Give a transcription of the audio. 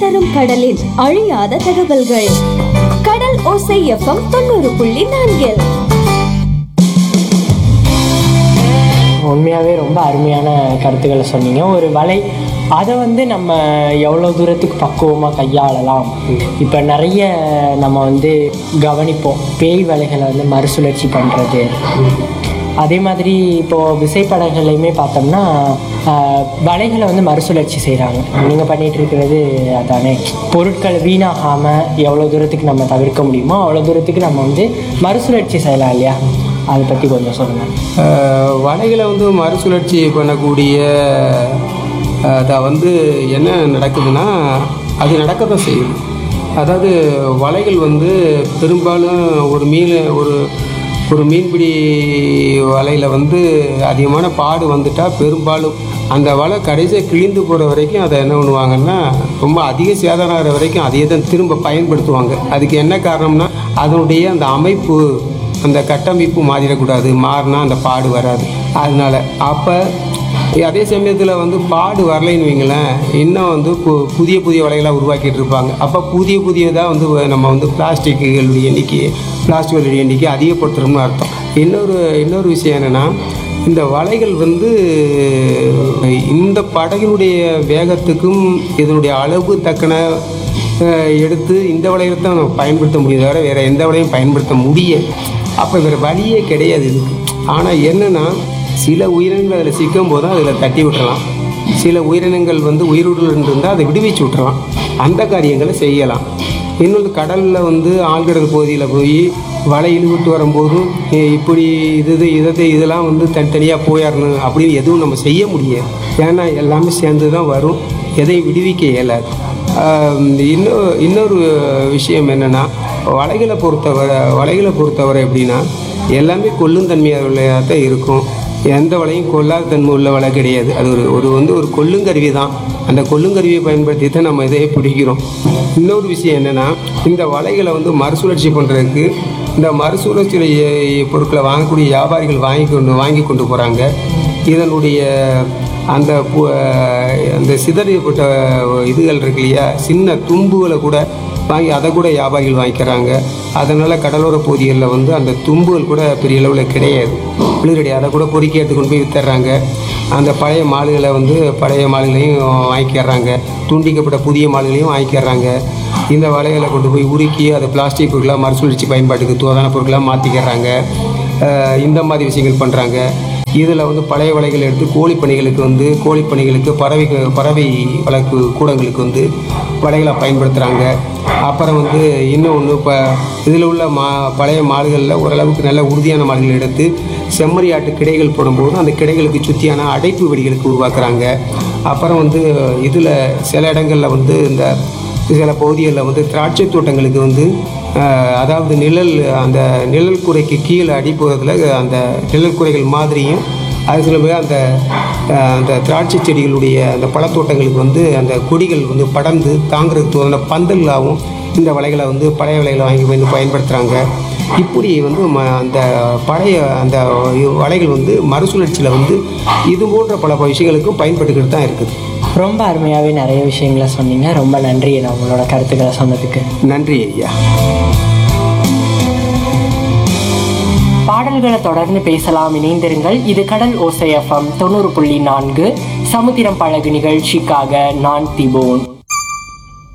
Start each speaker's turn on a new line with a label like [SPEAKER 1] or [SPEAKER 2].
[SPEAKER 1] தரும் கடலின் அழியாத தகவல்கள் கடல் ஓசை எஃப்எம் தொண்ணூறு புள்ளி நான்கில்
[SPEAKER 2] உண்மையாகவே ரொம்ப அருமையான கருத்துக்களை சொன்னீங்க ஒரு வலை அதை வந்து நம்ம எவ்வளோ தூரத்துக்கு பக்குவமாக கையாளலாம் இப்போ நிறைய நம்ம வந்து கவனிப்போம் பேய் வலைகளை வந்து மறுசுழற்சி பண்ணுறது அதே மாதிரி இப்போது விசைப்படகுலையுமே பார்த்தோம்னா ஆஹ், வலைகளை வந்து மறுசுழற்சி செய்கிறாங்க நீங்கள் பண்ணிகிட்டு இருக்கிறது அதானே பொருட்கள் வீணாகாமல் எவ்வளோ தூரத்துக்கு நம்ம தவிர்க்க முடியுமோ அவ்வளோ தூரத்துக்கு நம்ம வந்து மறுசுழற்சி செய்யலாம் இல்லையா அதை பற்றி கொஞ்சம் சொல்லுங்கள்
[SPEAKER 3] ஆஹ் வலைகளை வந்து மறுசுழற்சி பண்ணக்கூடிய அதை வந்து என்ன நடக்குதுன்னா அது நடக்க தான் செய்யுது அதாவது வலைகள் வந்து பெரும்பாலும் ஒரு மீன் ஒரு ஒரு மீன்பிடி வலையில் வந்து அதிகமான பாடு வந்துட்டால் பெரும்பாலும் அந்த வலை கடைசியாக கிழிந்து போகிற வரைக்கும் அதை என்ன பண்ணுவாங்கன்னா ரொம்ப அதிக சேதாரம் ஆகிற வரைக்கும் அதையே தான் திரும்ப பயன்படுத்துவாங்க அதுக்கு என்ன காரணம்னா அதனுடைய அந்த அமைப்பு அந்த கட்டமைப்பு மாறிடக்கூடாது மாறினா அந்த பாடு வராது அதனால அப்போ அதே சமயத்தில் வந்து பாடு வரலைன்னு வைங்களேன் இன்னும் வந்து பு- புதிய புதிய வலைகளாக உருவாக்கிட்டு இருப்பாங்க அப்போ புதிய புதியதாக வந்து நம்ம வந்து பிளாஸ்டிக்குகளுடைய எண்ணிக்கை பிளாஸ்டிக்குகளுடைய எண்ணிக்கை அதிகப்படுத்துகிறோம்னு அர்த்தம் இன்னொரு இன்னொரு விஷயம் என்னென்னா இந்த வலைகள் வந்து இந்த படகினுடைய வேகத்துக்கும் இதனுடைய அளவு தக்கன அஹ் எடுத்து இந்த வலையை தான் நம்ம பயன்படுத்த முடியும் தவிர வேறு எந்த வலையும் பயன்படுத்த முடியாது அப்போ வேறு வழியே கிடையாது இதுக்கு ஆனால் என்னென்னா சில உயிரினங்கள் அதில் சிக்கும் போது அதில் தட்டி விட்டுறலாம் சில உயிரினங்கள் வந்து உயிருடன் இருந்தால் அதை விடுவிச்சு விட்டுறலாம் அந்த காரியங்களை செய்யலாம் இன்னொன்று கடலில் வந்து ஆழ்கடல் பகுதியில் போய் வலை இழுவிட்டு வரும்போதும் "ஏ, இப்படி இது இது இதை இதெல்லாம் வந்து தனித்தனியாக போயிடணும் அப்படின்னு எதுவும் நம்ம செய்ய முடியாது ஏன்னா எல்லாமே சேர்ந்து தான் வரும் எதையும் விடுவிக்க இயலாது ஆம், இன்னொரு இன்னொரு விஷயம் என்னென்னா வலைகளை பொறுத்தவரை வலைகளை பொறுத்தவரை எப்படின்னா எல்லாமே கொல்லும் தன்மையாக தான் இருக்கும் எந்த வலையும் கொல்லாத தன்மை உள்ள வலை கிடையாது அது ஒரு ஒரு வந்து ஒரு கொல்லுங்கருவி தான் அந்த கொல்லுங்கருவியை பயன்படுத்தி தான் நம்ம இதையே பிடிக்கிறோம் இன்னொரு விஷயம் என்னென்னா இந்த வலைகளை வந்து மறுசுழற்சி பண்ணுறதுக்கு இந்த மறுசுழற்சி பொருட்களை வாங்கக்கூடிய வியாபாரிகள் வாங்கி கொண்டு வாங்கி கொண்டு போகிறாங்க இதனுடைய அந்த பு- அந்த சிதறியப்பட்ட இதுகள் இருக்கு இல்லையா சின்ன தும்புகளை கூட வாங்கி அதை கூட வியாபாரிகள் வாங்கிக்கிறாங்க அதனால் கடலோர பகுதிகளில் வந்து அந்த தும்புகள் கூட பெரிய அளவில் கிடையாது குளிரடி அதை கூட பொறுக்கி எடுத்து கொண்டு போய் வித்துடுறாங்க அந்த பழைய மாடுகளை வந்து பழைய மாடுகளையும் வாங்கிக்கிறாங்க துண்டிக்கப்பட்ட புதிய மாடுகளையும் வாங்கிக்கிறாங்க இந்த வலைகளை கொண்டு போய் உருக்கி அதை பிளாஸ்டிக் பொருட்களாக மறுசுழற்சி பயன்பாட்டுக்கு தோதான பொருட்களாக மாற்றிக்கிறாங்க இந்த மாதிரி விஷயங்கள் பண்ணுறாங்க இதில் வந்து பழைய வலைகள் எடுத்து கோழி பணிகளுக்கு வந்து கோழி பணிகளுக்கு பறவை பறவை வளர்ப்பு கூடங்களுக்கு வந்து வலைகளை பயன்படுத்துகிறாங்க அப்புறம் வந்து இன்னொன்று இப்போ இதில் உள்ள மா பழைய மாடுகளில் ஓரளவுக்கு நல்ல உறுதியான மாடுகள் எடுத்து செம்மறி ஆட்டு கிடைகள் போடும்போது அந்த கிடைகளுக்கு சுற்றியான அடைப்பு வெடிகளுக்கு உருவாக்குறாங்க அப்புறம் வந்து இதில் சில இடங்களில் வந்து இந்த சில பகுதிகளில் வந்து திராட்சை தோட்டங்களுக்கு வந்து அஹ், அதாவது நிழல் அந்த நிழல் குறைக்கு கீழே அடிப்புறத்தில் அந்த நிழல் குறைகள் மாதிரியும் அது சில பேர் அந்த அஹ், அந்த திராட்சை செடிகளுடைய அந்த பழத்தோட்டங்களுக்கு வந்து அந்த கொடிகள் வந்து படர்ந்து தாங்கிறதுக்கு தோதின பந்தல்லாகவும் இந்த வலைகளை வந்து பழைய வலைகளை வாங்கி வந்து பயன்படுத்துகிறாங்க இப்படி வந்து ம அந்த பழைய அந்த வலைகள் வந்து மறுசுழற்சியில் வந்து இது போன்ற பல விஷயங்களுக்கும் பயன்பட்டுக்கிட்டு தான் இருக்குது
[SPEAKER 2] ரொம்ப அருமையாகவே நிறைய விஷயங்களை சொன்னீங்க ரொம்ப நன்றி நான் உங்களோட கருத்துக்களை சொன்னதுக்கு
[SPEAKER 3] நன்றி ஐயா
[SPEAKER 2] பாடல்களை தொடர்ந்து பேசலாம் இணைந்திருங்கள் இது கடல் ஓசை எஃப்எம் தொண்ணூறு புள்ளி நான்கு சமுத்திரம் பழகு நிகழ்ச்சிக்காக நான் திபோன்